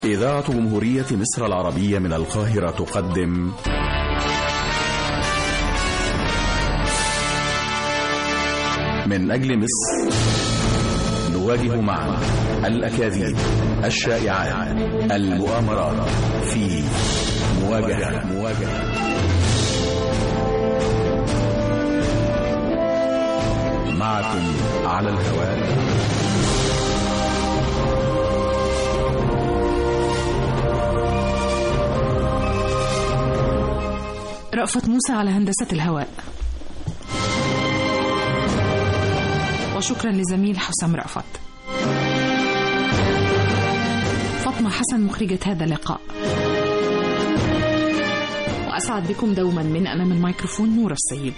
إذاعة جمهورية مصر العربية من القاهرة تقدم من أجل مصر نواجه معا الأكاذيب الشائعات المؤامرات في مواجهة مواجهة معكم على الهواء رأفت موسى على هندسة الهواء وشكرا لزميل حسام رأفت فاطمة حسن مخرجة هذا اللقاء وأسعد بكم دوما من أمام الميكروفون نور السيد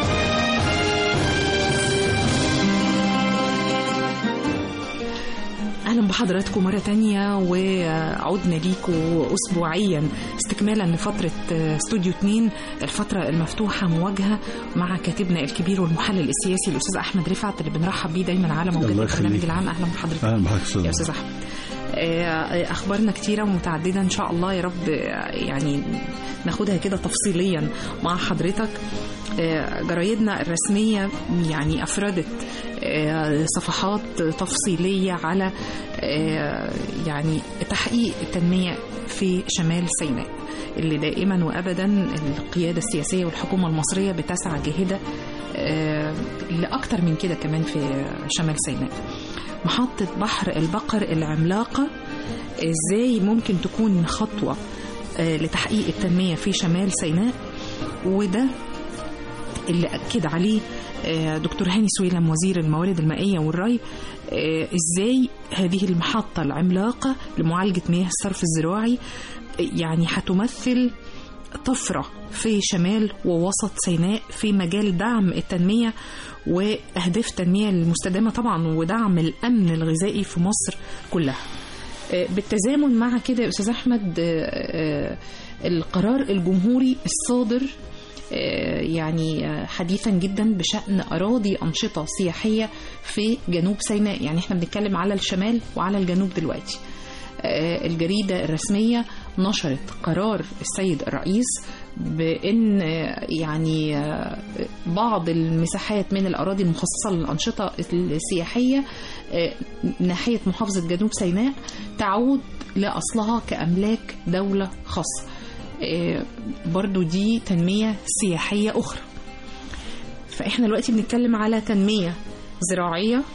اهلا بحضراتكم مره تانية وعدنا ليكم اسبوعيا استكمالا لفتره استوديو 2 الفتره المفتوحه مواجهه مع كاتبنا الكبير والمحلل السياسي الاستاذ احمد رفعت اللي بنرحب بيه دايما على موجات البرنامج العام اهلا بحضرتك اهلا بحضرتك يا استاذ احمد اخبارنا كتيره ومتعدده ان شاء الله يا رب يعني ناخدها كده تفصيليا مع حضرتك جرايدنا الرسميه يعني افردت صفحات تفصيليه على يعني تحقيق التنميه في شمال سيناء اللي دائما وابدا القياده السياسيه والحكومه المصريه بتسعى جاهده لاكثر من كده كمان في شمال سيناء محطة بحر البقر العملاقة ازاي ممكن تكون خطوة لتحقيق التنمية في شمال سيناء وده اللي أكد عليه دكتور هاني سويلم وزير الموارد المائية والري ازاي هذه المحطة العملاقة لمعالجة مياه الصرف الزراعي يعني هتمثل طفرة في شمال ووسط سيناء في مجال دعم التنمية وأهداف التنمية المستدامة طبعا ودعم الأمن الغذائي في مصر كلها بالتزامن مع كده يا أستاذ أحمد القرار الجمهوري الصادر يعني حديثا جدا بشأن أراضي أنشطة سياحية في جنوب سيناء يعني احنا بنتكلم على الشمال وعلى الجنوب دلوقتي الجريدة الرسمية نشرت قرار السيد الرئيس بأن يعني بعض المساحات من الأراضي المخصصة للأنشطة السياحية ناحية محافظة جنوب سيناء تعود لأصلها كأملاك دولة خاصة برضو دي تنمية سياحية أخرى فإحنا دلوقتي بنتكلم على تنمية زراعية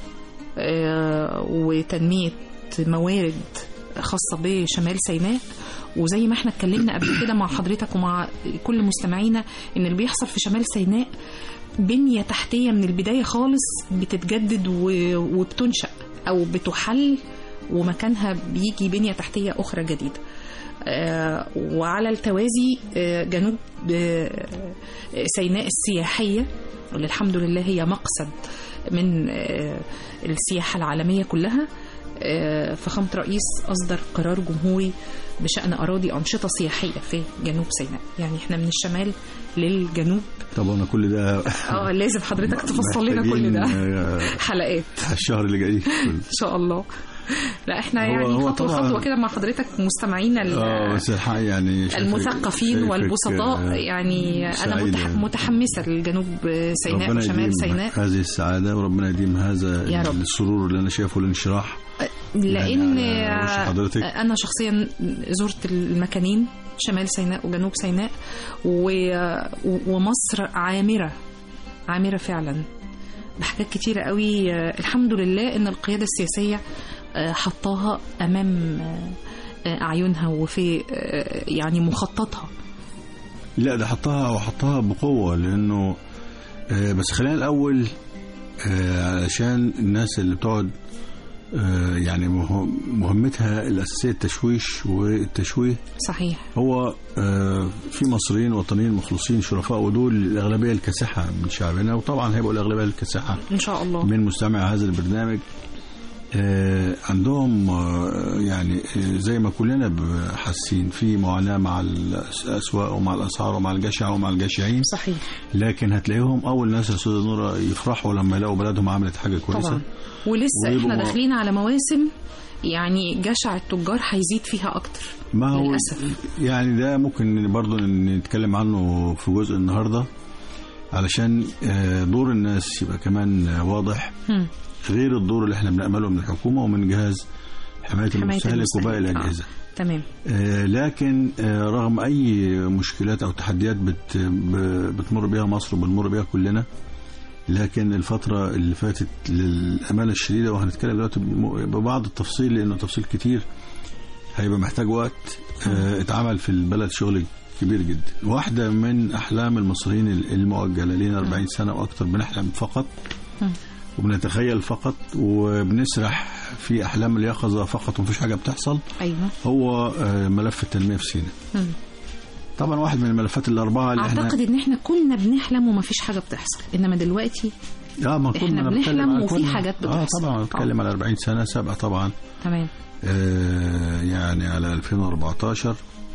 وتنمية موارد خاصة بشمال سيناء وزي ما احنا اتكلمنا قبل كده مع حضرتك ومع كل مستمعينا ان اللي بيحصل في شمال سيناء بنية تحتية من البداية خالص بتتجدد وبتنشأ او بتحل ومكانها بيجي بنية تحتية أخرى جديدة وعلى التوازي جنوب سيناء السياحية اللي الحمد لله هي مقصد من السياحة العالمية كلها فخامة رئيس أصدر قرار جمهوري بشأن أراضي أنشطة سياحية في جنوب سيناء يعني احنا من الشمال للجنوب طب انا كل ده اه لازم حضرتك تفصل لنا كل ده حلقات الشهر اللي جاي ان شاء الله لا احنا يعني هو خطوه طبعاً- خطوه كده مع حضرتك مستمعينا ال- اه بس الحقيقة يعني شايفك- المثقفين شايفك، والبسطاء آه، يعني انا سعيد متح... يعني. متحمسه لجنوب سيناء ربنا وشمال يديم سيناء هذه السعادة وربنا يديم هذا يا رب. السرور اللي أنا شايفه الانشراح لان يعني على وش حضرتك. انا شخصيا زرت المكانين شمال سيناء وجنوب سيناء و... ومصر عامره عامره فعلا بحاجات كتيره قوي الحمد لله ان القياده السياسيه حطاها امام اعينها وفي يعني مخططها لا ده حطها وحطها بقوة لأنه آه، بس خلينا الأول آه، علشان الناس اللي بتقعد آه، يعني مه- مهمتها الأساسية التشويش والتشويه صحيح هو آه، في مصريين وطنيين مخلصين شرفاء ودول الأغلبية الكاسحة من شعبنا وطبعا هيبقوا الأغلبية الكاسحة ان شاء الله من مستمع هذا البرنامج آه، عندهم آه، يعني آه، زي ما كلنا ب- حاسين في معاناة مع الأسواق ومع الأسعار ومع الجشع ومع الجشعين صحيح لكن هتلاقيهم أول ناس يا أستاذ نورة يفرحوا لما يلاقوا بلدهم عملت حاجة كويسة طبعا ولسه ويبقوا احنا مع- داخلين على مواسم يعني جشع التجار هيزيد فيها اكتر ما هو للأسف. يعني ده ممكن برضه نتكلم عنه في جزء النهارده علشان آه، دور الناس يبقى كمان آه، واضح مم. غير الدور اللي احنا بنأمله من الحكومة ومن جهاز حماية حماية المستهلك المستهلك. وباقي آه. الأجهزة تمام آه، لكن آه، رغم أي مشكلات أو تحديات بت ب- بتمر بها مصر وبنمر بها كلنا لكن الفترة اللي فاتت للأمانة الشديدة وهنتكلم دلوقتي بم- ببعض التفصيل لأنه تفصيل كتير هيبقى محتاج وقت آه، اتعمل في البلد شغل كبير جدا واحدة من أحلام المصريين المؤجلة لنا 40 سنة وأكثر بنحلم فقط مم. وبنتخيل فقط وبنسرح في أحلام اليقظة فقط ومفيش حاجة بتحصل ايوه هو آه، ملف التنمية في سيناء مم. طبعا واحد من الملفات الأربعة اللي احنا اعتقد ان احنا كنا بنحلم ومفيش حاجه بتحصل انما دلوقتي اه ما إحنا كنا أنا بتكلم بنحلم على وفي كنا- حاجات اه بتحصل. طبعا بتكلم على 40 سنة سابقة طبعا تمام آه، يعني على 2014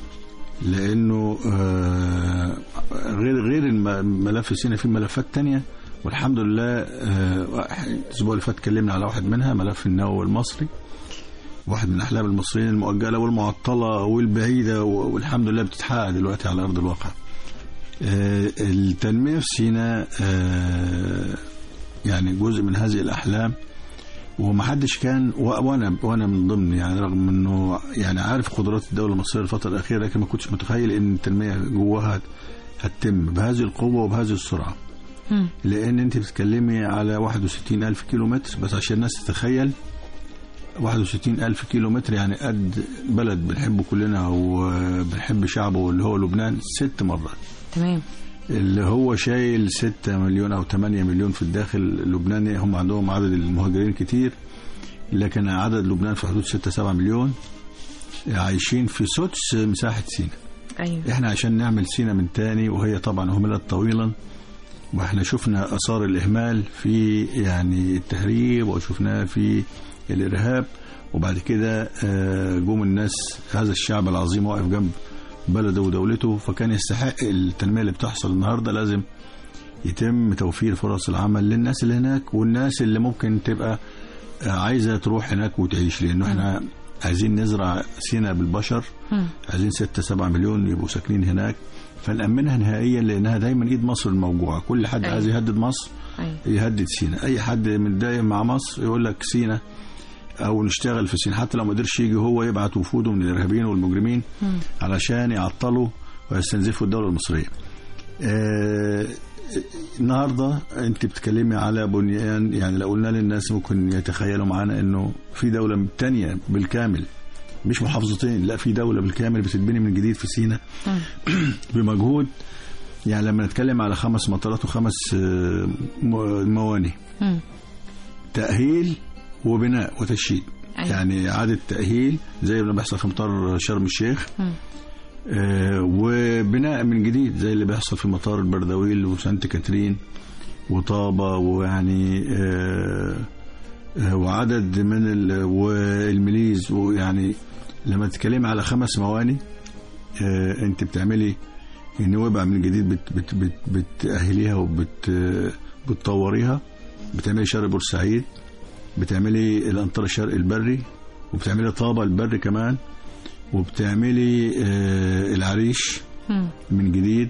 لانه آه، غير غير الم- ملف سينا في ملفات تانية والحمد لله آه، الاسبوع اللي فات اتكلمنا على واحد منها ملف النووي المصري واحد من احلام المصريين المؤجله والمعطله والبعيده والحمد لله بتتحقق دلوقتي على ارض الواقع. آه، التنميه في سيناء آه، يعني جزء من هذه الاحلام ومحدش كان و- وانا وانا من ضمن يعني رغم انه يعني عارف قدرات الدوله المصريه الفتره الاخيره لكن ما كنتش متخيل ان التنميه جواها هتتم بهذه القوه وبهذه السرعه مم. لان انت بتتكلمي على 61 الف كيلو متر بس عشان الناس تتخيل 61 الف كيلو متر يعني قد بلد بنحبه كلنا وبنحب شعبه اللي هو لبنان ست مرات تمام اللي هو شايل 6 مليون او 8 مليون في الداخل اللبناني هم عندهم عدد المهاجرين كتير لكن عدد لبنان في حدود 6 7 مليون عايشين في سدس مساحة سينا ايوه احنا عشان نعمل سينا من تاني وهي طبعا اهملت طويلا واحنا شفنا اثار الاهمال في يعني التهريب وشفناه في الارهاب وبعد كده آه، جم الناس هذا الشعب العظيم واقف جنب بلده ودولته فكان يستحق التنميه اللي بتحصل النهارده لازم يتم توفير فرص العمل للناس اللي هناك والناس اللي ممكن تبقى آه، عايزه تروح هناك وتعيش لانه احنا عايزين نزرع سينا بالبشر مم. عايزين 6 7 مليون يبقوا ساكنين هناك فنأمنها نهائيا لأنها دايما إيد مصر الموجوعة كل حد أيوة. عايز يهدد مصر ايوه يهدد سينا أي حد متضايق مع مصر يقول لك سينا أو نشتغل في سينا حتى لو ما قدرش يجي هو يبعت وفوده من الإرهابيين والمجرمين مم. علشان يعطلوا ويستنزفوا الدولة المصرية آه النهارده انت بتتكلمي على بنيان يعني لو قلنا للناس ممكن يتخيلوا معانا انه في دوله تانية بالكامل مش محافظتين لا في دوله بالكامل بتتبني من جديد في سينا مم. بمجهود يعني لما نتكلم على خمس مطارات وخمس آه، م- مواني مم. تأهيل وبناء وتشييد أيوة. يعني إعادة تأهيل زي ما بيحصل في مطار شرم الشيخ مم. آه، وبناء من جديد زي اللي بيحصل في مطار البردويل وسانت كاترين وطابة ويعني آه، آه، وعدد من ال- والمليز ويعني لما تتكلمي على خمس مواني آه، انت بتعملي نوابع من جديد بت بت بت بتأهليها وبت بتطوريها بتعملي شرق بورسعيد بتعملي الانطار الشرقي البري وبتعملي طابة البري كمان وبتعملي آه، العريش مم. من جديد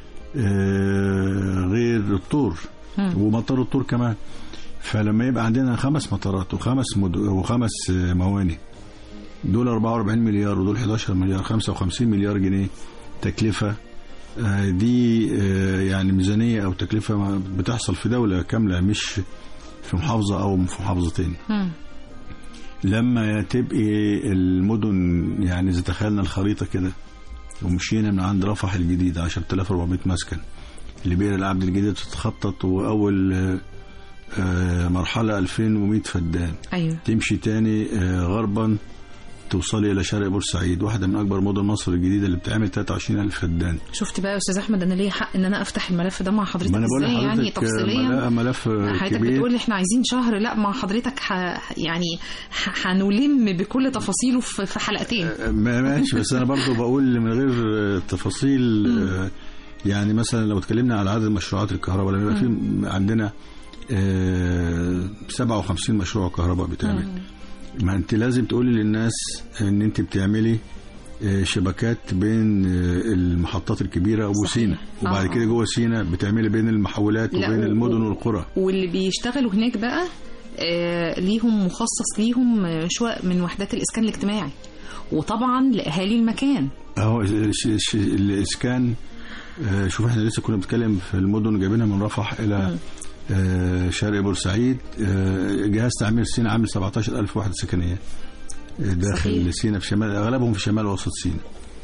آه، غير الطور مم. ومطار الطور كمان فلما يبقى عندنا خمس مطارات وخمس مد... وخمس آه، مواني دول 44 مليار ودول 11 مليار 55 مليار جنيه تكلفة آه، دي آه، يعني ميزانية أو تكلفة ما بتحصل في دولة كاملة مش في محافظة أو في محافظتين مم. لما تبقي المدن يعني إذا تخيلنا الخريطة كده ومشينا من عند رفح الجديد 10400 مسكن اللي بئر العبد الجديد بتتخطط وأول آه، آه، مرحلة 2100 فدان ايوه تمشي تاني آه، غربا توصلي إلى شرق بورسعيد واحدة من أكبر مدن مصر الجديدة اللي بتعمل 23000 فدان شفت بقى يا استاذ احمد انا ليا حق ان انا افتح الملف ده مع حضرتك ما أنا بقول ازاي يعني لحضرتك آه، تفصيليا ملا- ملف آه، حضرتك كبير بتقول احنا عايزين شهر لا مع حضرتك ح... يعني ح- هنلم بكل تفاصيله في في حلقتين ما- ماشي بس انا برضو بقول من غير آه، تفاصيل آه، يعني مثلا لو اتكلمنا على عدد مشروعات الكهرباء لما يبقى في عندنا آه، 57 مشروع كهرباء بيتعمل ما انت لازم تقولي للناس ان انت بتعملي آه، شبكات بين آه، المحطات الكبيره ابو صحيح. سينا وبعد آه. كده جوه سينا بتعملي بين المحولات لا، وبين و- المدن و- والقرى واللي بيشتغلوا هناك بقى آه، ليهم مخصص ليهم آه، شقق من وحدات الإسكان الاجتماعي وطبعا لأهالي المكان اهو الش- الش- الاسكان آه، شوف احنا لسه كنا بنتكلم في المدن جايبينها من رفح الى آه، شرق بورسعيد آه، جهاز تعمير سينا عامل 17000 وحده سكنيه آه، داخل صحيح. سينا في شمال اغلبهم في شمال وسط سينا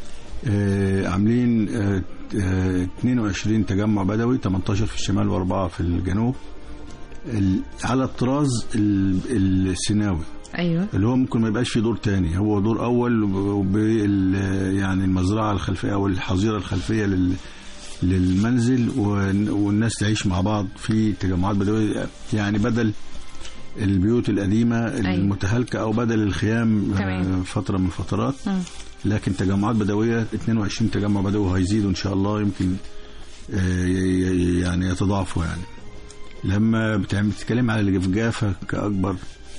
آه، عاملين آه، آه، 22 تجمع بدوي 18 في الشمال واربعه في الجنوب ال- على الطراز ال- السيناوي أيوه اللي هو ممكن ما يبقاش في دور تاني هو دور اول وبال يعني المزرعه الخلفيه او الحظيره الخلفيه لل للمنزل والن- والناس تعيش مع بعض في تجمعات بدويه يعني بدل البيوت القديمه المتهالكه او بدل الخيام تمام. آه، فتره من الفترات مم. لكن تجمعات بدويه 22 تجمع بدوي هيزيدوا ان شاء الله يمكن آه، ي- ي- يعني يتضاعفوا يعني لما بتعمل بتتكلم على الجفجافه كاكبر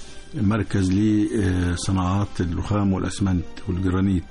مركز لصناعات الرخام والاسمنت والجرانيت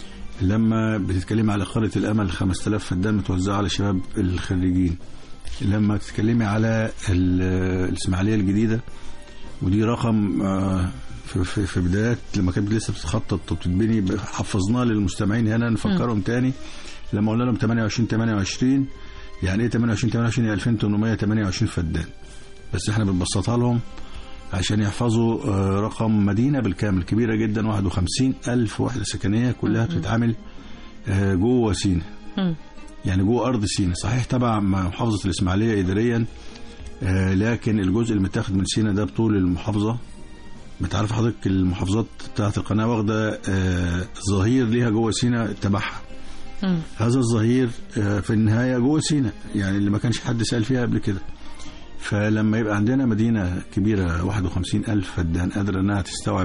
لما بتتكلمي على قريه الامل 5000 فدان متوزعه على شباب الخريجين لما تتكلمي على ال- الاسماعيليه الجديده ودي رقم آه، في, في, في بدايات لما كانت لسه بتتخطط وبتتبني حفظناه للمستمعين هنا نفكرهم تاني لما قلنا لهم 28 28 يعني ايه 28 28 يعني 2828 فدان بس احنا بنبسطها لهم عشان يحفظوا آه، رقم مدينة بالكامل كبيرة جدا 51 ألف وحدة سكنية كلها بتتعمل آه، جوه سينا مم. يعني جوه أرض سينا صحيح تبع محافظة الإسماعيلية إداريا آه، لكن الجزء اللي متاخد من سينا ده بطول المحافظة بتعرف حضرتك المحافظات بتاعت القناة واخدة آه، ظهير ليها جوه سينا تبعها مم. هذا الظهير آه، في النهاية جوه سينا يعني اللي ما كانش حد سأل فيها قبل كده فلما يبقى عندنا مدينة كبيرة 51 ألف فدان قادرة أنها تستوعب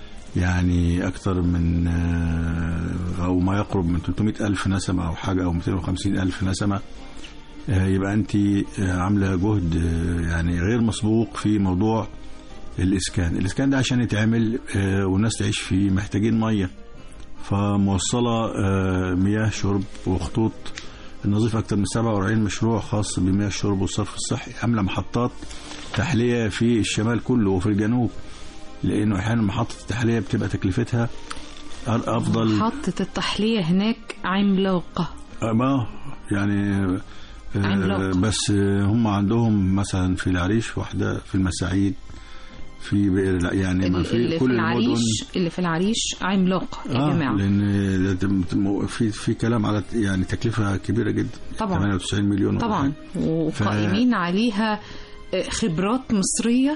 يعني أكثر من آه، أو ما يقرب من 300 ألف نسمة أو حاجة أو 250 ألف نسمة آه، يبقى أنت آه، عاملة جهد آه، يعني غير مسبوق في موضوع الإسكان الإسكان ده عشان يتعمل آه، والناس تعيش فيه محتاجين مية فموصلة آه، مياه شرب وخطوط النظيف أكثر من 47 مشروع خاص بمياه الشرب والصرف الصحي عاملة محطات تحلية في الشمال كله وفي الجنوب لأنه أحيانا محطة التحلية بتبقى تكلفتها أر- أفضل محطة التحلية هناك عملاقة آه، ما يعني آه، عملاق. بس آه، هم عندهم مثلا في العريش واحدة في المساعيد في بئر الع- يعني ما في اللي في كل المدن العريش اللي في العريش عملاق يا اه جماعة لان ده تم- تم- في في كلام على يعني تكلفه كبيره جدا طبعا. 98 مليون ولا طبعا حاجة. وقائمين عليها آه، خبرات مصرية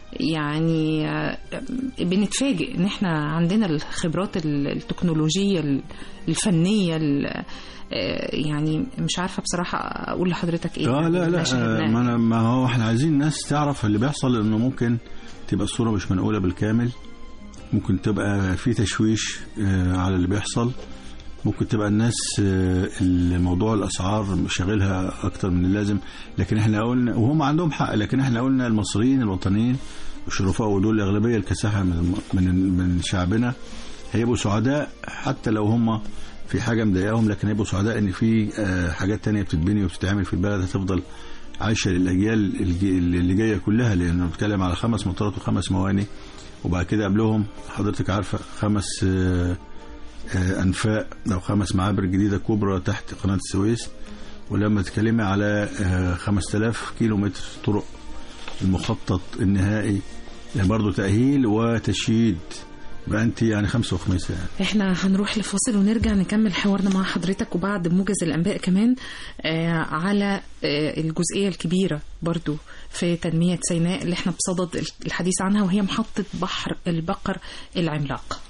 يعني آه، بنتفاجئ ان احنا عندنا الخبرات ال- التكنولوجية ال- الفنية ال- آه، يعني مش عارفة بصراحة اقول لحضرتك ايه اه لا لا ما آه، شاهدناه. ما, أنا ما هو احنا عايزين الناس تعرف اللي بيحصل انه ممكن تبقى الصوره مش منقوله بالكامل ممكن تبقى في تشويش آه، على اللي بيحصل ممكن تبقى الناس آه، الموضوع الاسعار شاغلها اكتر من اللازم لكن احنا قلنا وهم عندهم حق لكن احنا قلنا المصريين الوطنيين الشرفاء ودول الاغلبيه الكاسحه من الم- من من شعبنا هيبقوا سعداء حتى لو هم في حاجه مضايقاهم لكن هيبقوا سعداء ان في آه، حاجات تانية بتتبني وبتتعمل في البلد هتفضل عايشه للاجيال الجي- اللي جايه كلها لانه بنتكلم على خمس مطارات وخمس مواني وبعد كده قبلهم حضرتك عارفه خمس آه، آه، انفاق او خمس معابر جديده كبرى تحت قناه السويس ولما تتكلمي على آه، 5000 كيلو متر طرق المخطط النهائي يعني برضه تأهيل وتشييد يبقى انت يعني خمسة وخميسة يعني احنا هنروح لفاصل ونرجع نكمل حوارنا مع حضرتك وبعد موجز الانباء كمان آه على آه الجزئيه الكبيره برضو في تنميه سيناء اللي احنا بصدد الحديث عنها وهي محطه بحر البقر العملاق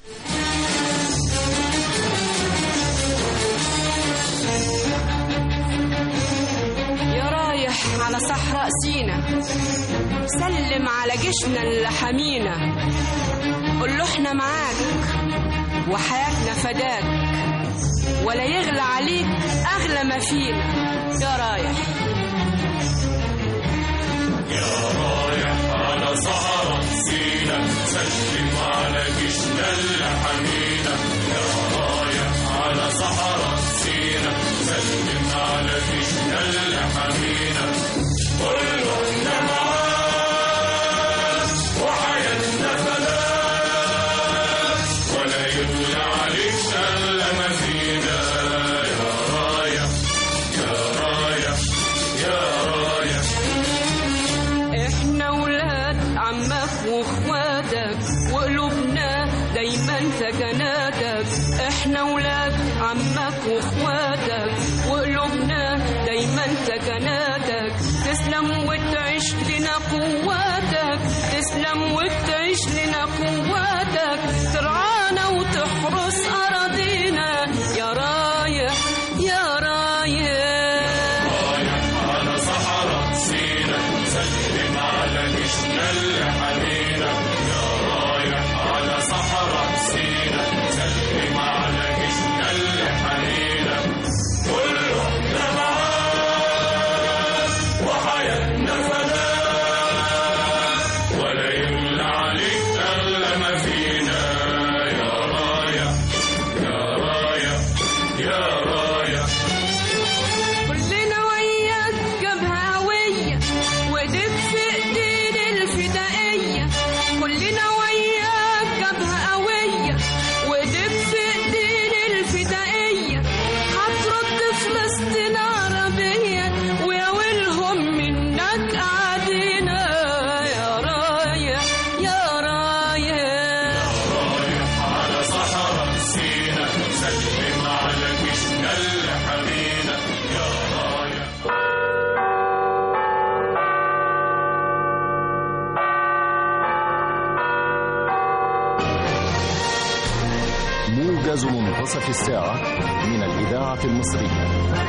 يا رايح على صحراء سينا سلم على جيشنا اللي حمينا قول له احنا معاك وحياتنا فداك ولا يغلى عليك اغلى ما فينا يا رايح على صحراء سينا احنا ولاد عمك واخواتك وقلوبنا دايما سكناتك احنا ولاد عمك واخواتك وقلوبنا دايما سكناتك تسلم وتعيش لنا قواتك تسلم وتعيش لنا قواتك ترعانا وتحرس اراضينا يا رايح يا رايح كلنا وياك جبهة قوية وايديك في ايدين الفدائية كلنا وياك جبهة قوية وايديك في ايدين الفدائية هترد فلسطين عربية ويا ويلهم منك قاعدينا يا رايح يا رايح موجز منتصف الساعة من الإذاعة المصرية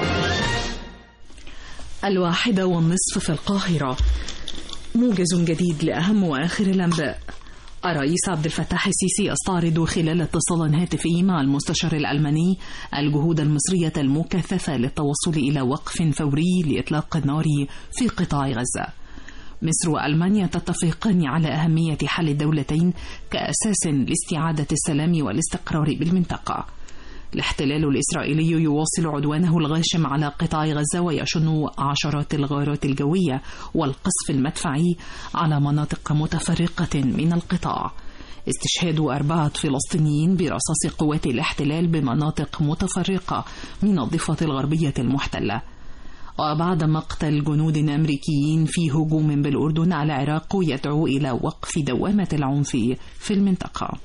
الواحدة والنصف في القاهرة موجز جديد لأهم وآخر الأنباء الرئيس عبد الفتاح السيسي يستعرض خلال اتصال هاتفي مع المستشار الألماني الجهود المصرية المكثفة للتوصل إلى وقف فوري لإطلاق النار في قطاع غزة مصر وألمانيا تتفقان على أهمية حل الدولتين كأساس لاستعادة السلام والاستقرار بالمنطقة الاحتلال الإسرائيلي يواصل عدوانه الغاشم على قطاع غزة ويشن عشرات الغارات الجوية والقصف المدفعي على مناطق متفرقة من القطاع استشهاد أربعة فلسطينيين برصاص قوات الاحتلال بمناطق متفرقة من الضفة الغربية المحتلة وبعد مقتل جنود أمريكيين في هجوم بالأردن على العراق يدعو إلى وقف دوامة العنف في المنطقة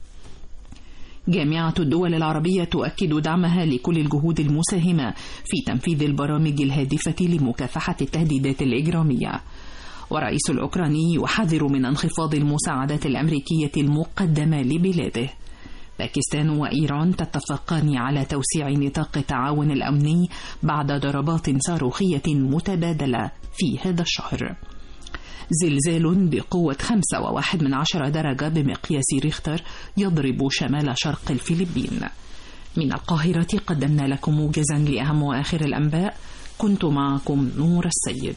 جامعة الدول العربية تؤكد دعمها لكل الجهود المساهمة في تنفيذ البرامج الهادفة لمكافحة التهديدات الإجرامية ورئيس الأوكراني يحذر من انخفاض المساعدات الأمريكية المقدمة لبلاده باكستان وإيران تتفقان على توسيع نطاق التعاون الأمني بعد ضربات صاروخية متبادلة في هذا الشهر زلزال بقوة خمسة وواحد من عشرة درجة بمقياس ريختر يضرب شمال شرق الفلبين من القاهرة قدمنا لكم موجزا لأهم وآخر الأنباء كنت معكم نور السيد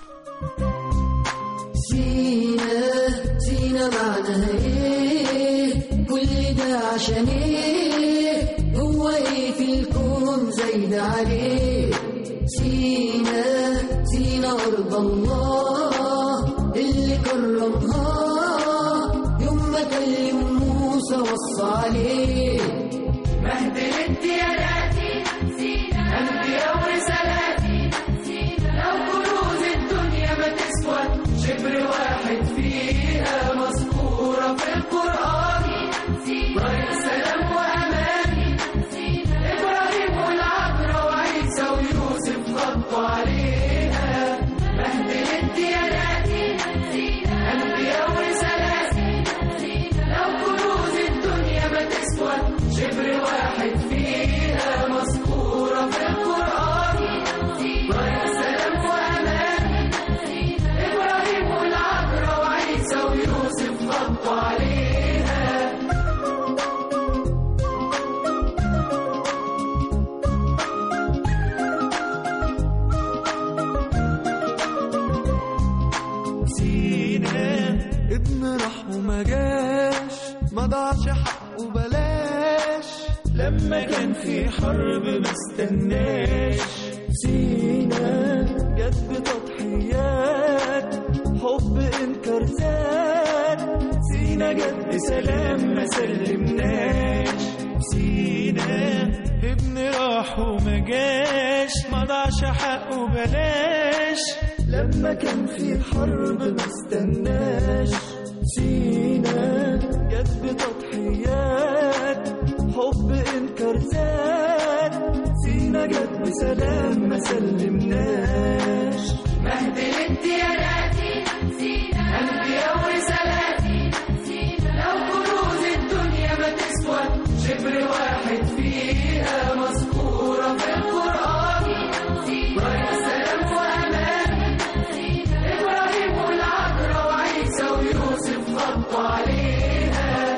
سينا سينا معناها ايه كل ده عشان ايه هو ايه في الكون زايد عليه سينا سينا ارض الله اللي كرمها يوم ما كلم موسى وصى عليه مهد الانتيالاتي انبياء ورسالاتي لو كنوز الدنيا ما تسوى شبر واحد فيها مذكورة في القرآن طريق سلام وأمان إبراهيم والعذراء وعيسى ويوسف غطوا عليها مهد الانتيالات أنبياء ورسالات لو كنوز الدنيا ما تسوى لما كان في حرب ما استناش سينا جت بتضحيات حب انكر زاد سينا جت بسلام ما سلمناش سينا ابن راح وما جاش ما ضاعش حقه بلاش لما كان في حرب ما استناش سينا جت بتضحيات حب انكر زاد سينا جت بسلام ما سلمناش مهد الانتياراتي أنبياء ورسالاتي لو كنوز الدنيا ما تسوى شبر واحد فيها مذكورة في القرآن راية السلام وأمان إبراهيم والعذراء وعيسى ويوسف غطوا عليها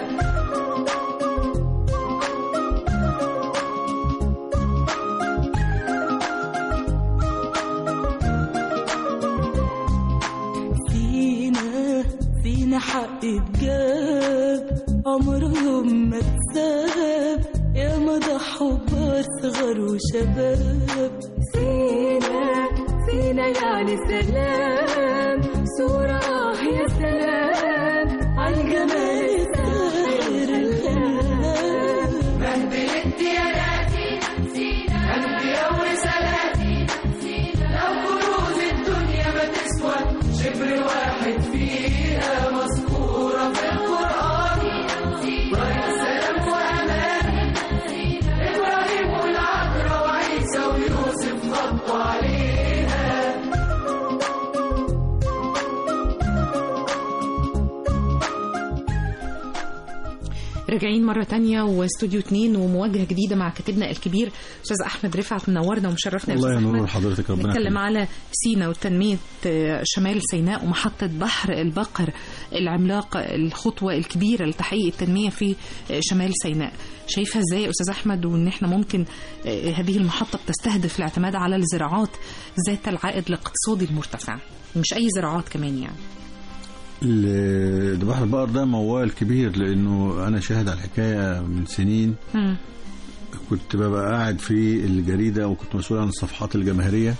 فينا فينا حق اتجاب عمرهم ما اتساب يا ما ضحوا كبار صغار وشباب فينا فينا يعني سلام صورة آه يا سلام عالجمال الساحر الخلاب مهد الانتياراتي أنبياء ورسالاتي لو كنوز الدنيا ما تسوى شبر واحد فيها مذكورة في القرآن راية السلام وأمان إبراهيم والعذراء وعيسى ويوسف غطوا عليها راجعين مرة تانية واستوديو اتنين ومواجهة جديدة مع كاتبنا الكبير أستاذ أحمد رفعت منورنا ومشرفنا يا الله أستاذ ينور أحمد. حضرتك ربنا نتكلم يخليك. على سينا وتنمية آه، شمال سيناء ومحطة بحر البقر العملاق الخطوة الكبيرة لتحقيق التنمية في آه، شمال سيناء شايفها ازاي يا أستاذ أحمد وإن احنا ممكن آه، هذه المحطة بتستهدف الاعتماد على الزراعات ذات العائد الاقتصادي المرتفع مش أي زراعات كمان يعني ال- ده بحر البقر ده موال كبير لانه انا شاهد على الحكايه من سنين مم. كنت ببقى قاعد في الجريده وكنت مسؤول عن الصفحات الجماهيريه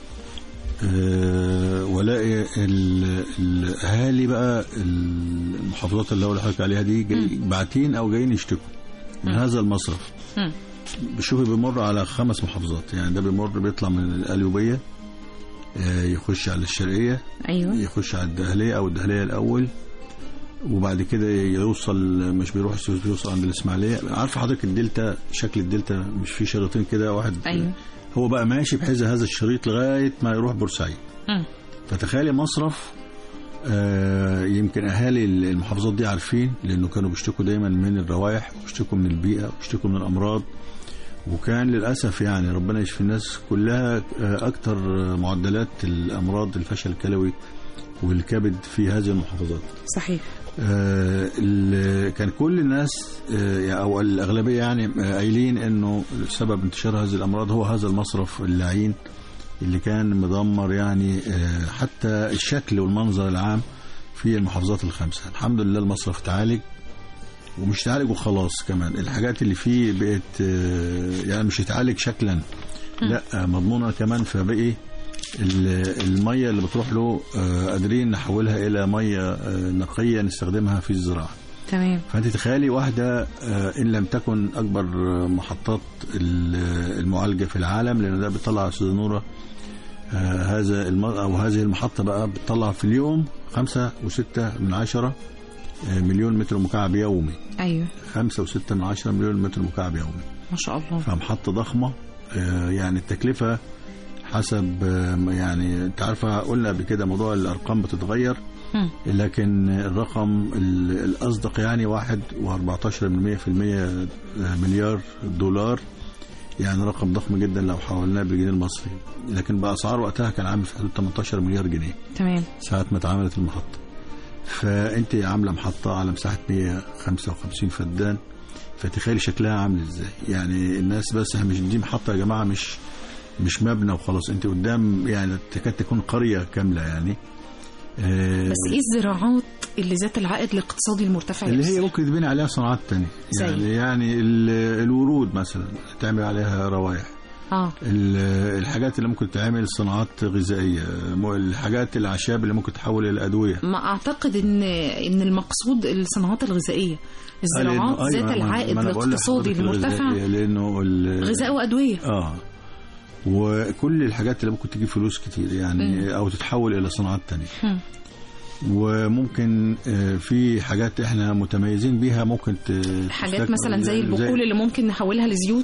أه والاقي ال- الاهالي بقى المحافظات اللي هقول لحضرتك عليها دي جاي باعتين او جايين يشتكوا من هذا المصرف مم. بشوفي بيمر على خمس محافظات يعني ده بيمر بيطلع من القليوبيه آه، يخش على الشرقيه أيوه يخش على الدهلية أو الدهلية الأول وبعد كده يوصل مش بيروح السويس بيوصل عند الإسماعيلية عارف حضرتك الدلتا شكل الدلتا مش فيه شريطين كده واحد أيوه هو بقى ماشي بحيث هذا الشريط لغاية ما يروح بورسعيد مم. فتخيلي مصرف آه يمكن أهالي المحافظات دي عارفين لأنه كانوا بيشتكوا دايما من الروائح وبيشتكوا من البيئة وبيشتكوا من الأمراض وكان للأسف يعني ربنا يشفي الناس كلها آه، أكتر معدلات الأمراض الفشل الكلوي والكبد في هذه المحافظات صحيح آه، ال- كان كل الناس آه، او الاغلبيه يعني آه، قايلين انه سبب انتشار هذه الامراض هو هذا المصرف اللعين اللي كان مدمر يعني آه، حتى الشكل والمنظر العام في المحافظات الخمسه الحمد لله المصرف تعالج ومش تعالج وخلاص كمان الحاجات اللي فيه بقت آه، يعني مش يتعالج شكلا لا آه، مضمونه كمان فبقي ال- الميه اللي بتروح له آه، قادرين نحولها الى ميه آه، نقيه نستخدمها في الزراعه تمام فانت تخيلي واحده آه، ان لم تكن اكبر آه، محطات ال- المعالجه في العالم لان ده بيطلع يا استاذ نوره آه، هذا الم- او هذه المحطه بقى بتطلع في اليوم خمسة وستة من عشرة آه، مليون متر مكعب يومي أيوه خمسة وستة من عشرة مليون متر مكعب يومي ما شاء الله فمحطة ضخمة آه، يعني التكلفة حسب آه، يعني انت عارفة قلنا قبل كده موضوع الأرقام بتتغير مم. لكن الرقم ال- الأصدق يعني واحد وأربعتاشر من مية في المية مليار دولار يعني رقم ضخم جدا لو حولناه بالجنيه المصري لكن بأسعار وقتها كان عامل في حدود 18 مليار جنيه تمام ساعة ما اتعملت المحطة فأنت عاملة محطة على مساحة 155 فدان فتخيلي شكلها عامل ازاي يعني الناس بس مش دي محطة يا جماعة مش مش مبنى وخلاص انت قدام يعني تكاد تكون قرية كاملة يعني آه، بس ايه الزراعات اللي ذات العائد الاقتصادي المرتفع اللي هي للسلاح. ممكن تبني عليها صناعات تانية زي؟ يعني يعني ال- الورود مثلا تعمل عليها روايح اه ال- الحاجات اللي ممكن تعمل صناعات غذائيه م- الحاجات الاعشاب اللي ممكن تحول الى ادويه ما اعتقد ان ان المقصود الصناعات الغذائيه الزراعات لأنه- أيوة، ذات ما- العائد ما أنا بقول الاقتصادي لحضرتك المرتفع الغذائية، لانه ال- غذاء وادويه اه وكل الحاجات اللي ممكن تجيب فلوس كتير يعني او تتحول الى صناعات تانية مم. وممكن آه، في حاجات احنا متميزين بيها ممكن ت- حاجات تستكمل مثلا زي البقول اللي ممكن نحولها لزيوت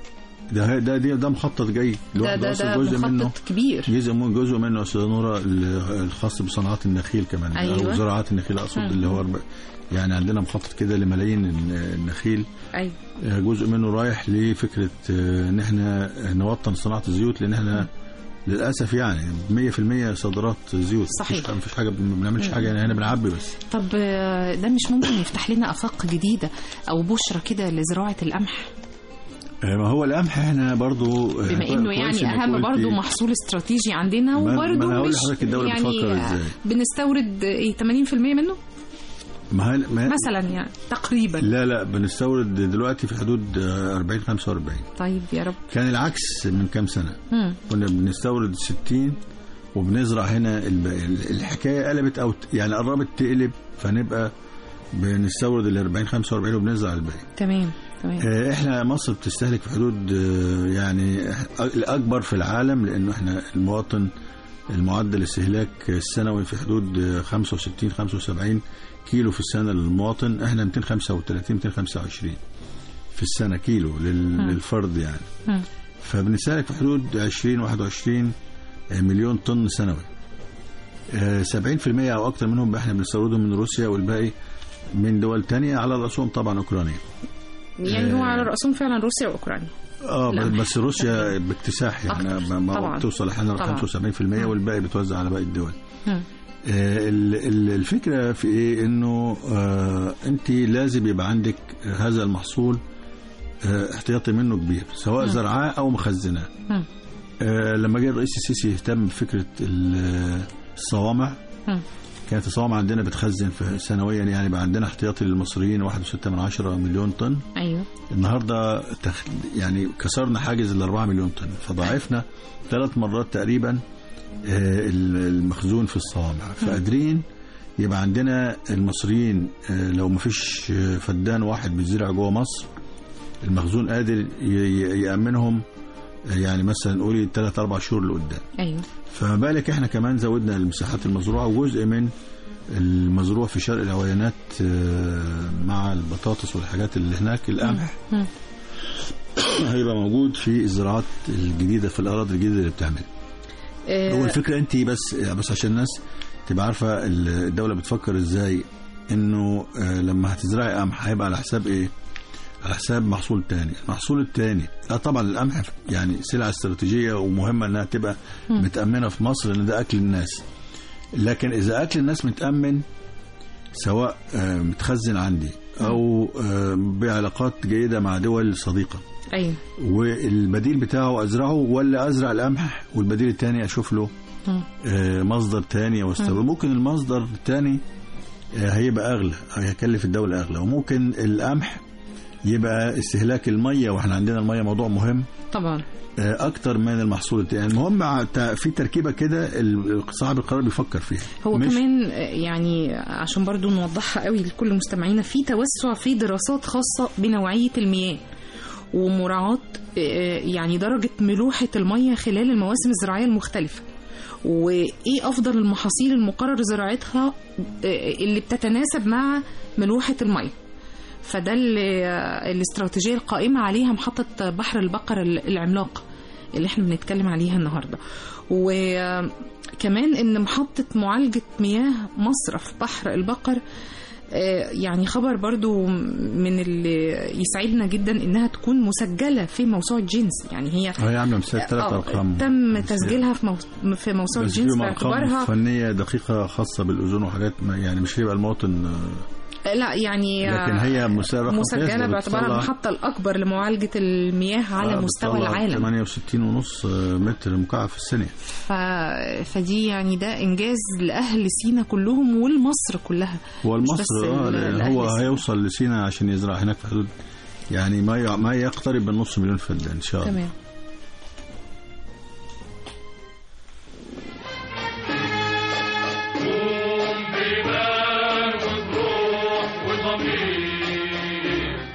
ده ده ده, ده مخطط جاي ده لوحده ده أصلاً ده جزء منه مخطط كبير جزء من جزء منه استاذ نوره ال- الخاص بصناعات النخيل كمان أيوة. او زراعات النخيل اقصد مم. اللي هو أربع- يعني عندنا مخطط كده لملايين الن- النخيل ايوه آه، جزء منه رايح لفكره آه، ان احنا نوطن صناعه الزيوت لان احنا للاسف يعني 100% صادرات زيوت صحيح. مفيش- مفيش حاجه ما بنعملش حاجه يعني احنا بنعبي بس طب آه، ده مش ممكن يفتح لنا افاق جديده او بشرى كده لزراعه القمح آه، ما هو القمح احنا برضو آه، بما انه كويس يعني إنك اهم قلتي- برضو محصول استراتيجي عندنا ما- ما وبرضو أنا هقول مش لحضرتك الدولة يعني بتفكر آه، إزاي. بنستورد ايه 80% منه ما هي- ما هي- مثلا يعني تقريبا لا لا بنستورد دلوقتي في حدود آه، 40 45 طيب يا رب كان العكس من كام سنه مم. كنا بنستورد 60 وبنزرع هنا الباقي الحكايه قلبت او ت- يعني قربت تقلب فنبقى بنستورد ال 40 45 وبنزرع الباقي تمام تمام آه، احنا مصر بتستهلك في حدود آه، يعني إح- الاكبر في العالم لانه احنا المواطن المعدل الاستهلاك السنوي في حدود آه، 65 75 كيلو في السنه للمواطن احنا 235 225 في السنه كيلو لل- للفرد يعني مم. فبنستهلك في حدود 20 21 مليون طن سنوي آه، 70% او اكثر منهم احنا بنستوردهم من روسيا والباقي من دول تانية على راسهم طبعا اوكرانيا يعني هو على راسهم فعلا روسيا واوكرانيا اه لا. بس روسيا باكتساح يعني أكتر. ما طبعاً. بتوصل احيانا طبعاً. 75% والباقي بتوزع على باقي الدول مم. آه، ال- ال- الفكره في ايه انه آه، انت لازم يبقى عندك هذا المحصول آه، احتياطي منه كبير سواء زرعاه او مخزناه مم. آه، لما جه الرئيس السيسي يهتم بفكره ال- الصوامع مم. كانت الصوامع عندنا بتخزن في سنويا يعني بقى عندنا احتياطي للمصريين 1.6 من عشرة مليون طن ايوه النهارده تخ... يعني كسرنا حاجز ال 4 مليون طن فضاعفنا ثلاث مرات تقريبا آه، المخزون في الصوامع فقادرين يبقى عندنا المصريين آه، لو ما فيش آه، فدان واحد بيزرع جوه مصر المخزون قادر ي- ي- يأمنهم آه، يعني مثلا قولي ثلاث اربع شهور لقدام ايوه فما بالك احنا كمان زودنا المساحات المزروعه وجزء من المزروع في شرق العوينات آه، مع البطاطس والحاجات اللي هناك القمح مم. هيبقى موجود في الزراعات الجديده في الاراضي الجديده اللي بتعمل آه، هو الفكره انت بس بس عشان الناس تبقى عارفه الدوله بتفكر ازاي انه آه، لما هتزرعي قمح هيبقى على حساب ايه؟ على حساب محصول تاني، المحصول التاني لا طبعا القمح يعني سلعه استراتيجيه ومهمه انها تبقى متامنه في مصر لان ده اكل الناس. لكن اذا اكل الناس متامن سواء آه، متخزن عندي او آه، بعلاقات جيده مع دول صديقه ايوه والبديل بتاعه ازرعه ولا ازرع القمح والبديل الثاني اشوف له مم. آه، مصدر تاني واستورد ممكن المصدر التاني آه، هيبقى اغلى أو هيكلف الدوله اغلى وممكن القمح يبقى استهلاك الميه واحنا عندنا الميه موضوع مهم طبعا آه، اكتر من المحصول التاني المهم ع- تا- في تركيبه كده ال- صاحب القرار بيفكر فيها هو مش- كمان آه، يعني عشان برضو نوضحها قوي لكل مستمعينا في توسع في دراسات خاصة بنوعية المياه ومراعاة آه، يعني درجة ملوحة المياه خلال المواسم الزراعية المختلفة وإيه أفضل المحاصيل المقرر زراعتها آه، اللي بتتناسب مع ملوحة المياه فده اللي- آه، الاستراتيجية القائمة عليها محطة بحر البقر العملاقة اللي احنا بنتكلم عليها النهارده وكمان ان محطة معالجة مياه مصرف بحر البقر آه، يعني خبر برضو من اللي يسعدنا جدا انها تكون مسجلة في موسوعة جينز يعني هي هي عامله مثال ثلاث آه، ارقام تم تسجيلها في مو- في موسوعة بس جينز فيهم ارقام باعتبارها فنيه دقيقه خاصه بالاذون وحاجات ما يعني مش هيبقى المواطن آه، لا يعني لكن هي مسابقة مسجلة باعتبارها المحطة الأكبر لمعالجة المياه على مستوى العالم 68 ونص متر مكعب في الثانية ف... فدي يعني ده إنجاز لأهل سينا كلهم والمصر كلها هو مش المصر بس آه، ال- لأن لأهل هو سينا. هيوصل لسينا عشان يزرع هناك في حدود يعني ما ي- ما يقترب من نص مليون فدان إن شاء الله تمام قوم بإيمان وبروح وضمير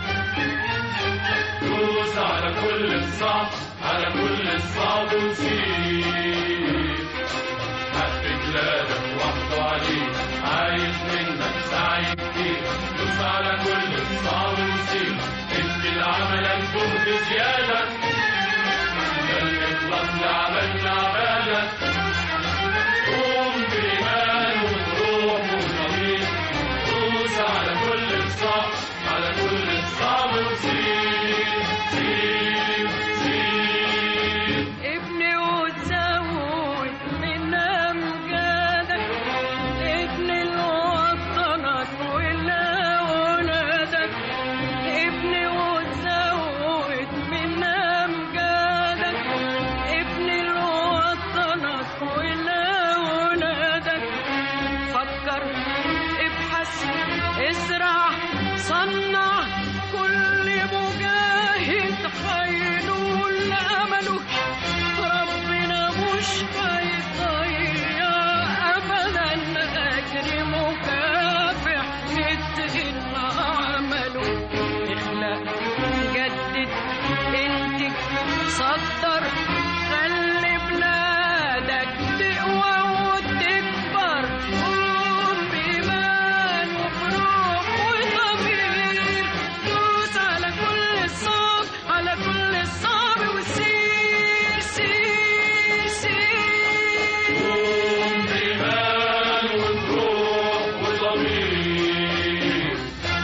دوس على كل الصعب على كل الصعب وسير حب بلادك وحده عليك عايز منك سعي كتير دوس على كل الصعب وسير ادي لعملك جهد زيادة ده الإخلاص لعملنا عبادك قوم بإيمان وبروح وضمير دوس على كل الصعب على كل الصعب وسير سير سير ابني وتزود من أمجادك ابني لوطنك ولأولادك ابني وتزود من أمجادك ابني لوطنك ولأولادك فكر ابحث ازرع صنع كل مجاهد هينول أمله ربنا مش هيضيع أبدا أجر مكافح متقن عمله اخلق جدد انتج صدر خلي بلادك تقوى وتكبر قوم بإيمان وبروح وضمير دوس على كل الصعب على كل الصعب وسير سير سير قوم بإيمان وبروح وضمير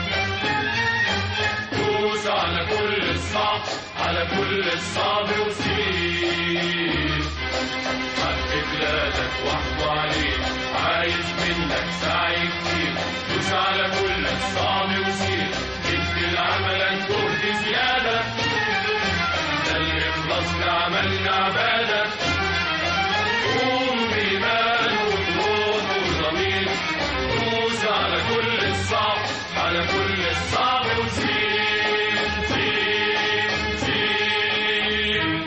دوس على كل الصعب على كل الصعب وسير حق بلادك وحده عليك عايز منك سعي كتير دوس على كل الصعب وسير ادي لعملك جهد زيادة ده الإخلاص لعملنا عبادة قوم بإيمان وبروح وضمير دوس على كل الصعب على كل الصعب وسير سير سير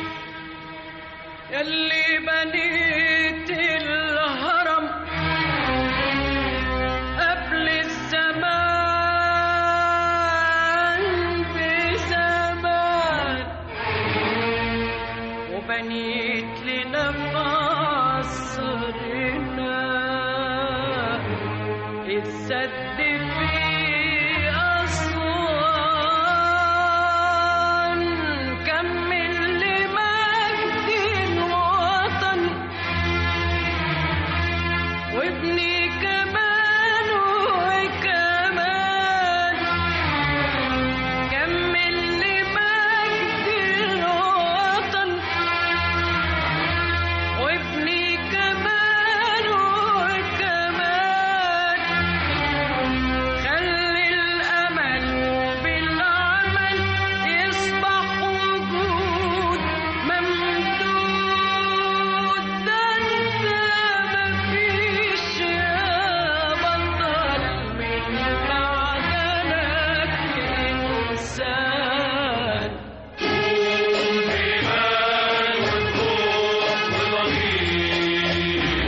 يلي بنيت الهرم قبل الزمان بزمان وبنيت لنا قصرنا السد في أسوان كمل لمجد الوطن وابني كمان وكمان كمل لمجد الوطن وابني كمان وكمان خلي الأمل بالعمل يصبح وجود ممدود ده انت مفيش يا بطل من معدنك إنسان بإيمان وبروح وضمير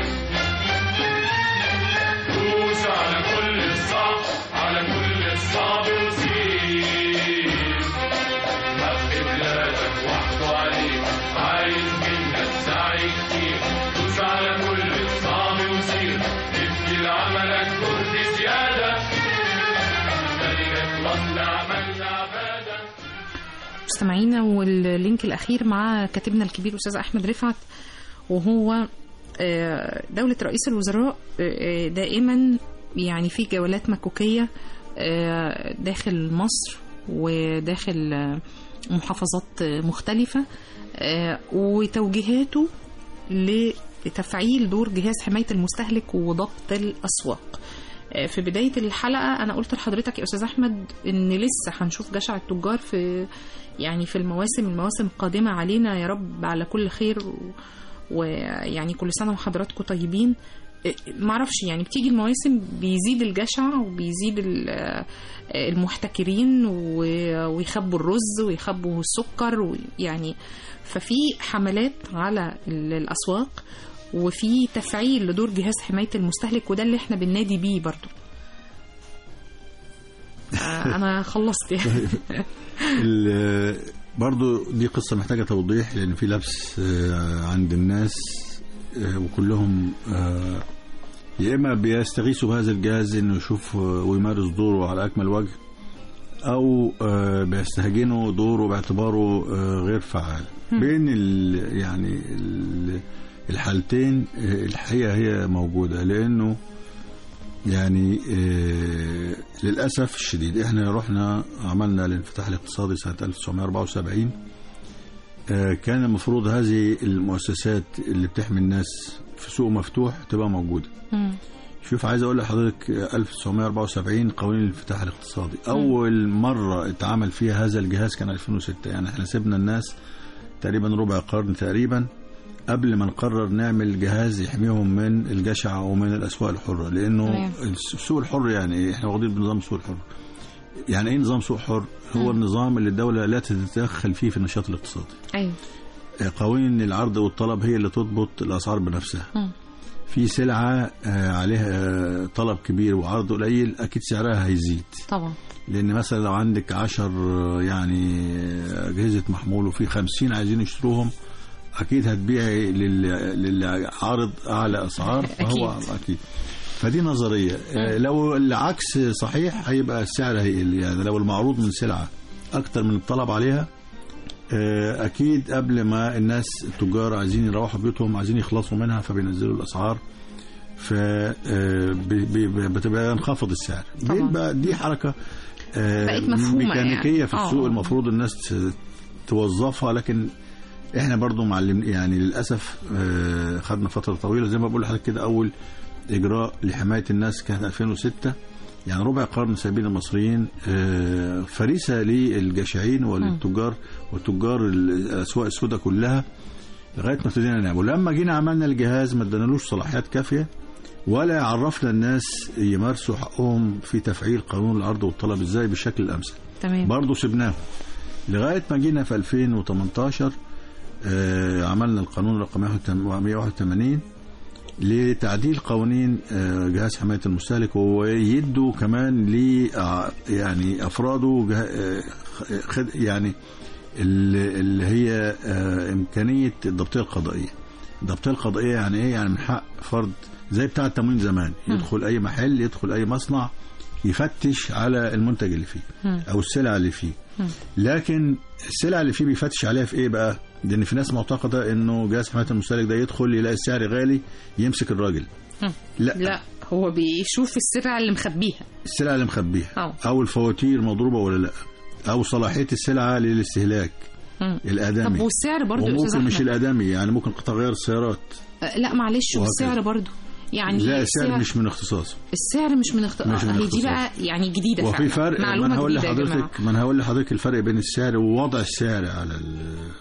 دوس على كل الصعب على كل الصعب وسير حق بلادك وحده عليك عايز منك سعي كتير دوس على كل الصعب وسير ادي لعملك جهد زيادة ده الإخلاص لعملنا عبادة مستمعينا واللينك الأخير مع كاتبنا الكبير أستاذ أحمد رفعت وهو آه، دولة رئيس الوزراء آه، دائما يعني في جولات مكوكية آه، داخل مصر وداخل آه، محافظات آه، مختلفة آه، وتوجيهاته لتفعيل دور جهاز حماية المستهلك وضبط الأسواق آه، في بدايه الحلقه انا قلت لحضرتك يا استاذ احمد ان لسه هنشوف جشع التجار في يعني في المواسم المواسم القادمه علينا يا رب على كل خير و- ويعني كل سنه وحضراتكم طيبين آه، معرفش يعني بتيجي المواسم بيزيد الجشع وبيزيد ال- آه، المحتكرين و- ويخبوا الرز ويخبوا السكر ويعني ففي حملات على ال- الاسواق وفي تفعيل لدور جهاز حمايه المستهلك وده اللي احنا بننادي بيه برضو آه، انا خلصت يعني ال- برضو دي قصة محتاجة توضيح لأن في لبس آه، عند الناس آه، وكلهم آه، يا إما بيستغيثوا بهذا الجهاز إنه يشوف آه، ويمارس دوره على أكمل وجه أو آه، بيستهجنوا دوره باعتباره آه، غير فعال بين ال يعني ال- الحالتين آه، الحقيقة هي موجودة لأنه يعني آه، للأسف الشديد احنا رحنا عملنا الانفتاح الاقتصادي سنة 1974 آه، كان المفروض هذه المؤسسات اللي بتحمي الناس في سوق مفتوح تبقى موجودة مم. شوف عايز اقول لحضرتك آه، 1974 قوانين الانفتاح الاقتصادي اول مرة اتعمل فيها هذا الجهاز كان 2006 يعني احنا سيبنا الناس تقريبا ربع قرن تقريبا قبل ما نقرر نعمل جهاز يحميهم من الجشع ومن الاسواق الحره لانه تمام. السوق الحر يعني إيه؟ احنا واخدين بنظام السوق الحر يعني ايه نظام سوق حر هو النظام اللي الدوله لا تتدخل فيه في النشاط الاقتصادي ايوه آه، قوانين العرض والطلب هي اللي تضبط الاسعار بنفسها مم. في سلعه آه، عليها آه، طلب كبير وعرض قليل اكيد سعرها هيزيد طبعا لان مثلا لو عندك عشر آه، يعني آه، اجهزه محمول وفي خمسين عايزين يشتروهم اكيد هتبيعي لل- للعارض اعلى اسعار فهو أكيد. اكيد فدي نظريه آه، لو العكس صحيح هيبقى السعر هيقل يعني لو المعروض من سلعه اكتر من الطلب عليها آه، اكيد قبل ما الناس التجار عايزين يروحوا بيوتهم عايزين يخلصوا منها فبينزلوا الاسعار ف آه، بي- بي- بتبقى ينخفض السعر طبعاً. بيبقى دي حركه آه، بقت مفهومة ميكانيكيه يعني. في آه، السوق آه. المفروض الناس ت- توظفها لكن احنا برضو معلم يعني للاسف آه، خدنا فتره طويله زي ما بقول لحضرتك كده اول اجراء لحمايه الناس كانت 2006 يعني ربع قرن سايبين المصريين آه، فريسه للجشعين وللتجار والتجار الاسواق السوداء كلها لغايه ما ابتدينا نعمل ولما جينا عملنا الجهاز ما ادانالوش صلاحيات كافيه ولا عرفنا الناس يمارسوا حقهم في تفعيل قانون العرض والطلب ازاي بالشكل الامثل تمام برضه سبناه لغايه ما جينا في 2018 آه عملنا القانون رقم 181 لتعديل قوانين آه جهاز حمايه المستهلك ويدوا كمان ل آه، يعني افراده جه- آه، خد- يعني اللي اللي هي آه امكانيه الضبطيه القضائيه الضبطيه القضائيه يعني ايه يعني من حق فرد زي بتاع التموين زمان يدخل اي محل يدخل اي مصنع يفتش على المنتج اللي فيه او السلعه اللي فيه لكن السلعه اللي فيه بيفتش عليها في ايه بقى لان في ناس معتقده انه جهاز حمايه المستهلك ده يدخل يلاقي السعر غالي يمسك الراجل لا, لا هو بيشوف السلع اللي مخبيها السلعه اللي مخبيها أه. او الفواتير مضروبه ولا لا او صلاحيه السلعه للاستهلاك مم. الادمي طب والسعر برضو يا استاذ وممكن مش احمد الادمي يعني ممكن قطع غير السيارات آه، لا معلش وهكذا. والسعر برضو يعني لا السعر مش من اختصاصه السعر مش من اخت... مش من هي دي اختصاص. بقى يعني جديده وفي فعلا. فرق ما معلومه انا هقول جديده يا جماعه لحضرتك ما انا هقول لحضرتك الفرق بين السعر ووضع السعر على ال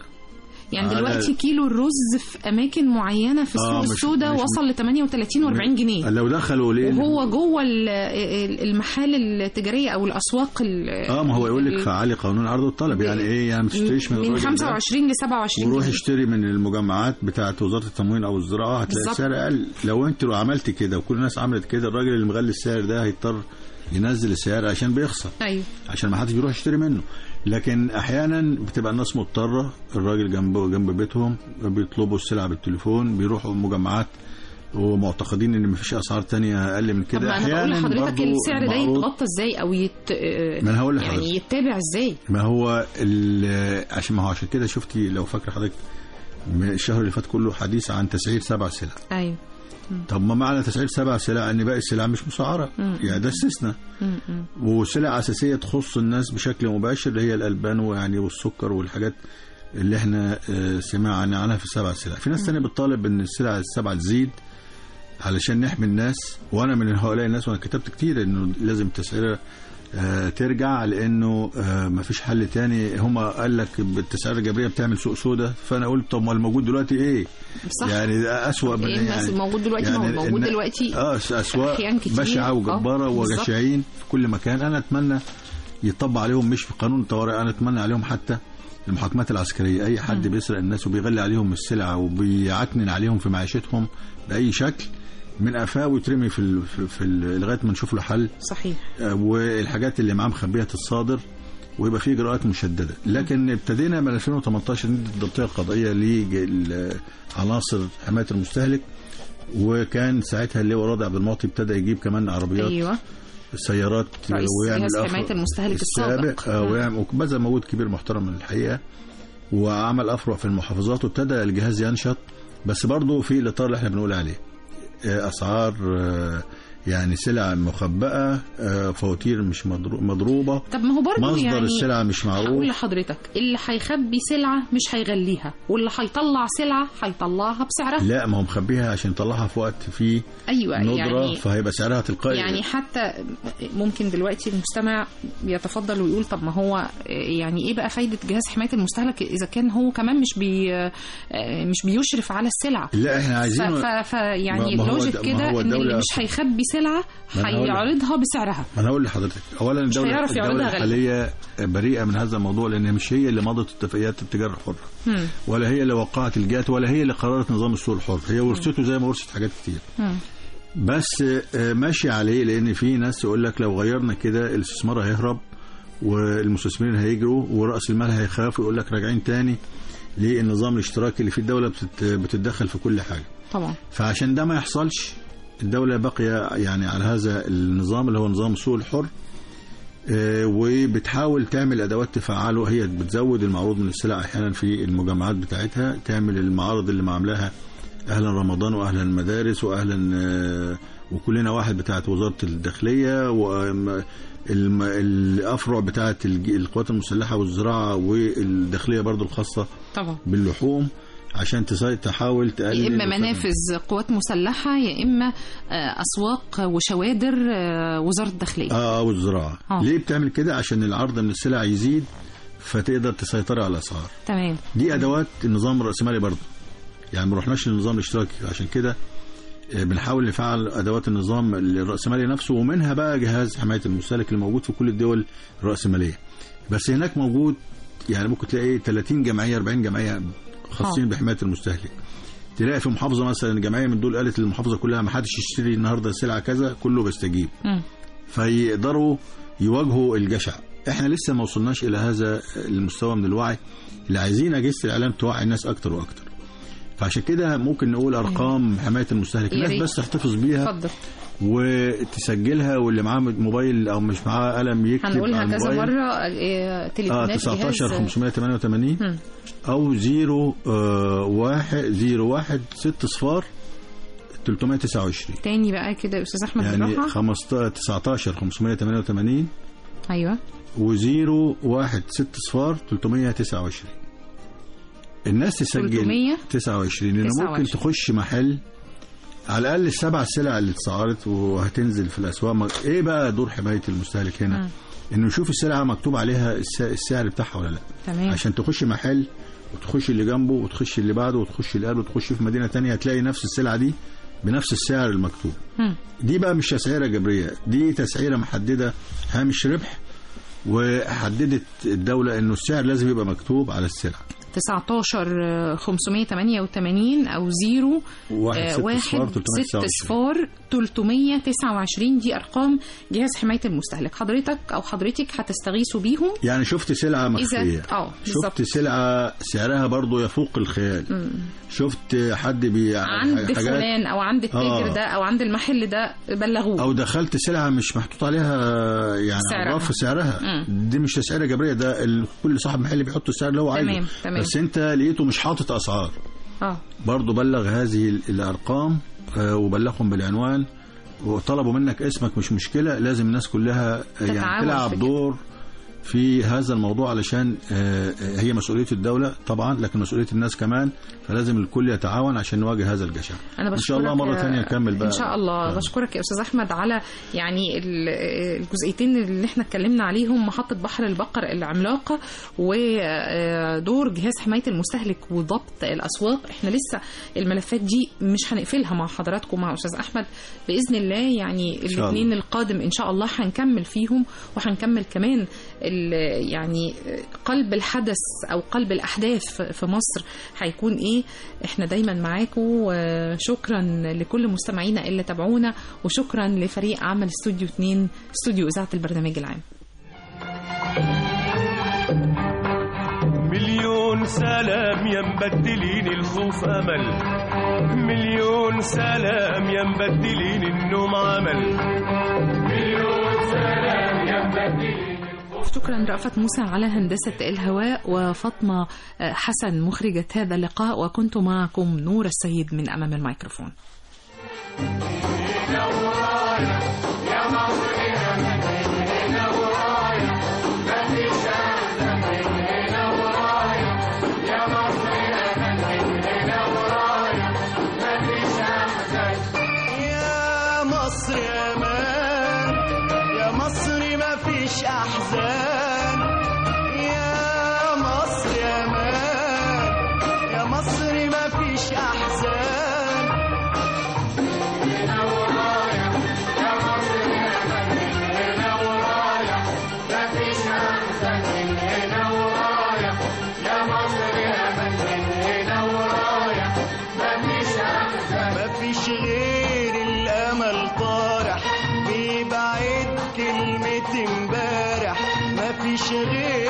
يعني على- دلوقتي كيلو الرز في اماكن معينه في السوق آه، مش- السوداء مش- وصل ل 38 و40 جنيه لو دخلوا ليه وهو جوه ال- ال- المحال التجاريه او الاسواق ال- اه ما هو يقول لك ال- فعالي قانون العرض والطلب يعني ايه يعني ما تشتريش من من الراجل ده 25 ل 27 وروح جنيه اشتري من المجمعات بتاعه وزاره التموين او الزراعه هتلاقي بالظبط. السعر اقل لو انت لو عملت كده وكل الناس عملت كده الراجل اللي مغلي السعر ده هيضطر ينزل السعر عشان بيخسر ايوه عشان ما حدش بيروح يشتري منه لكن احيانا بتبقى الناس مضطره الراجل جنب جنب بيتهم بيطلبوا السلعه بالتليفون بيروحوا مجمعات ومعتقدين ان مفيش اسعار تانية اقل من طب كده ما انا بقول احيانا لحضرتك برضو السعر ده المعروض- يتغطى ازاي او يت... ما انا هقول لحضرتك يعني يتابع ازاي ما هو ال- عشان ما هو عشان كده شفتي لو فاكر حضرتك من الشهر اللي فات كله حديث عن تسعير سبع سلع ايوه طب ما معنى تسعير سبع سلع ان باقي السلع مش مسعره يعني ده استثناء م- م. وسلع اساسيه تخص الناس بشكل مباشر اللي هي الالبان ويعني والسكر والحاجات اللي احنا آه، سمعنا عنها في السبع سلع في ناس تانية بتطالب ان السلع السبعه تزيد علشان نحمي الناس وانا من هؤلاء الناس وانا كتبت كتير انه لازم التسعيره آه، ترجع لانه آه، ما فيش حل تاني هم قال لك التسعيره الجبريه بتعمل سوق سودا فانا قلت طب ما الموجود دلوقتي ايه؟ صح يعني ده اسوء من إيه يعني موجود دلوقتي ما هو يعني موجود إن- دلوقتي اه اسواق أحيان كتير. بشعه آه، وجباره بالظبط. وجشعين في كل مكان انا اتمنى يطبق عليهم مش في قانون الطوارئ انا اتمنى عليهم حتى المحاكمات العسكريه اي حد بيسرق الناس وبيغلي عليهم السلعه وبيعكنن عليهم في معيشتهم باي شكل من قفاه ويترمي في ال في, في ال لغايه ما نشوف له حل صحيح آه، والحاجات اللي معاه مخبيه الصادر ويبقى في اجراءات مشدده لكن ابتدينا من 2018 ندي الضبطيه القضائيه لعناصر حمايه المستهلك وكان ساعتها اللواء راضي عبد المعطي ابتدى يجيب كمان عربيات ايوه سيارات رئيس ويعمل جهاز أخ- حماية المستهلك السابق. آه، مم. ويعمل وبذل مجهود كبير محترم من الحقيقه وعمل افرع في المحافظات وابتدى الجهاز ينشط بس برضه في الاطار اللي احنا بنقول عليه آه، اسعار آه، يعني سلع مخبأة آه، فواتير مش مضرو- مضروبة طب ما هو برضه مصدر يعني السلعة مش هقول معروف لحضرتك اللي هيخبي سلعة مش هيغليها واللي هيطلع سلعة هيطلعها بسعرها لا ما هو مخبيها عشان يطلعها في وقت فيه ايوه ندرة يعني فهيبقى سعرها تلقائي يعني حتى ممكن دلوقتي المستمع يتفضل ويقول طب ما هو يعني ايه بقى فايده جهاز حمايه المستهلك اذا كان هو كمان مش بي مش بيشرف على السلعه لا احنا ف عايزين ف ف يعني ما هو لوجيك د- ما كده هو ان اللي الدولة مش هيخبي سلعه ما أنا هقول لك. هيعرضها بسعرها ما انا اقول لحضرتك اولا الدوله هيعرف الدوله يعرضها غالية. الحاليه بريئه من هذا الموضوع لان مش هي اللي مضت اتفاقيات التجاره الحره مم. ولا هي اللي وقعت الجات ولا هي اللي قررت نظام السوق الحر هي ورثته زي ما ورثت حاجات كتير مم. بس آه، ماشي عليه لان في ناس يقول لك لو غيرنا كده الاستثمار هيهرب والمستثمرين هيجروا وراس المال هيخاف ويقول لك راجعين تاني للنظام الاشتراكي اللي فيه الدوله بتت- بتتدخل في كل حاجه طبعا فعشان ده ما يحصلش الدولة باقية يعني على هذا النظام اللي هو نظام السوق الحر آه، وبتحاول تعمل ادوات تفعله هي بتزود المعروض من السلع احيانا في المجمعات بتاعتها تعمل المعارض اللي عاملاها اهلا رمضان واهلا المدارس واهلا آه، وكلنا واحد بتاعت وزاره الداخليه والافرع بتاعت الج- القوات المسلحه والزراعه والداخليه برضو الخاصه طبعا باللحوم عشان تسا- تحاول تقلل يا اما الخدمات. منافذ قوات مسلحه يا اما آه، اسواق وشوادر آه، وزاره الداخليه اه والزراعه آه. ليه بتعمل كده عشان العرض من السلع يزيد فتقدر تسيطر على الاسعار تمام دي ادوات النظام الراسمالي برضه يعني ما رحناش للنظام الاشتراكي عشان كده آه، بنحاول نفعل ادوات النظام الراسمالي نفسه ومنها بقى جهاز حمايه المستهلك الموجود في كل الدول الراسماليه بس هناك موجود يعني ممكن تلاقي 30 جمعيه 40 جمعيه خاصين آه. بحمايه المستهلك تلاقي في محافظه مثلا جمعيه من دول قالت للمحافظه كلها ما حدش يشتري النهارده سلعه كذا كله بيستجيب مم. فيقدروا يواجهوا الجشع احنا لسه ما وصلناش الى هذا المستوى من الوعي اللي عايزين اجهزه الاعلام توعي الناس اكتر واكتر فعشان كده ممكن نقول ارقام حمايه المستهلك يا الناس ريت. بس تحتفظ بيها اتفضل وتسجلها واللي معاه موبايل او مش معاه قلم يكتب هنقولها على كذا الموبايل. مره آه، اه تليفونات 19 جهاز 588 مم. او 0 1 0 1 6 صفار 329 تاني بقى كده يا استاذ احمد يعني بالراحه 15 19 588 ايوه وزيرو واحد ست صفار 329 الناس تسجل 329. 29 لانه ممكن 29. تخش محل على الاقل السبع سلع اللي اتسعرت وهتنزل في الاسواق ما- ايه بقى دور حمايه المستهلك هنا؟ مم. انه يشوف السلعه مكتوب عليها الس- السعر بتاعها ولا لا تمام عشان تخش محل وتخش اللي جنبه وتخش اللي بعده وتخش اللي قبله وتخش في مدينه تانية هتلاقي نفس السلعه دي بنفس السعر المكتوب مم. دي بقى مش تسعيره جبريه دي تسعيره محدده هامش ربح وحددت الدوله انه السعر لازم يبقى مكتوب على السلعه 19 آه، 588 او 0 واحد آه، ست واحد صفار ست 329. صفار 329 دي ارقام جهاز حمايه المستهلك حضرتك او حضرتك هتستغيثوا بيهم يعني شفت سلعه مخفيه اذا اه بالظبط شفت سلعه سعرها برضو يفوق الخيال شفت حد بي عند حاجات فلان او عند التاجر آه. ده او عند المحل ده بلغوه او دخلت سلعه مش محطوط عليها يعني سعرها. على الرف سعرها مم. دي مش تسعيره جبريه ده ال- كل صاحب محل بيحط السعر اللي هو عايزه تمام، تمام. بس انت لقيته مش حاطط اسعار اه برضه بلغ هذه ال- الارقام آه، وبلغهم بالعنوان وطلبوا منك اسمك مش مشكله لازم الناس كلها يعني تتعاون تلعب في دور في هذا الموضوع علشان آه، هي مسؤوليه الدوله طبعا لكن مسؤوليه الناس كمان فلازم الكل يتعاون عشان نواجه هذا الجشع انا ان شاء الله بشكرك مره يا- ثانيه نكمل بقى ان شاء الله بشكرك يا استاذ احمد على يعني ال- الجزئيتين اللي احنا اتكلمنا عليهم محطه بحر البقر العملاقه ودور جهاز حمايه المستهلك وضبط الاسواق احنا لسه الملفات دي مش هنقفلها مع حضراتكم مع استاذ احمد باذن الله يعني شاء الله. الاثنين القادم ان شاء الله هنكمل فيهم وهنكمل كمان ال- يعني قلب الحدث او قلب الاحداث في مصر هيكون ايه احنا دايما معاكم وشكرا لكل مستمعينا اللي تابعونا وشكرا لفريق عمل استوديو 2 استوديو اذاعه البرنامج العام مليون سلام يا مبدلين الخوف امل مليون سلام يا مبدلين النوم عمل شكرا رأفت موسى على هندسة الهواء وفاطمة حسن مخرجة هذا اللقاء وكنت معكم نور السيد من أمام الميكروفون يا مصر يا مان يا مصر ما فيش احزان يا مصر يا مان يا مصر ما فيش احزان ما فيش غير الامل طارح بيبعد كلمة امبارح ما فيش غير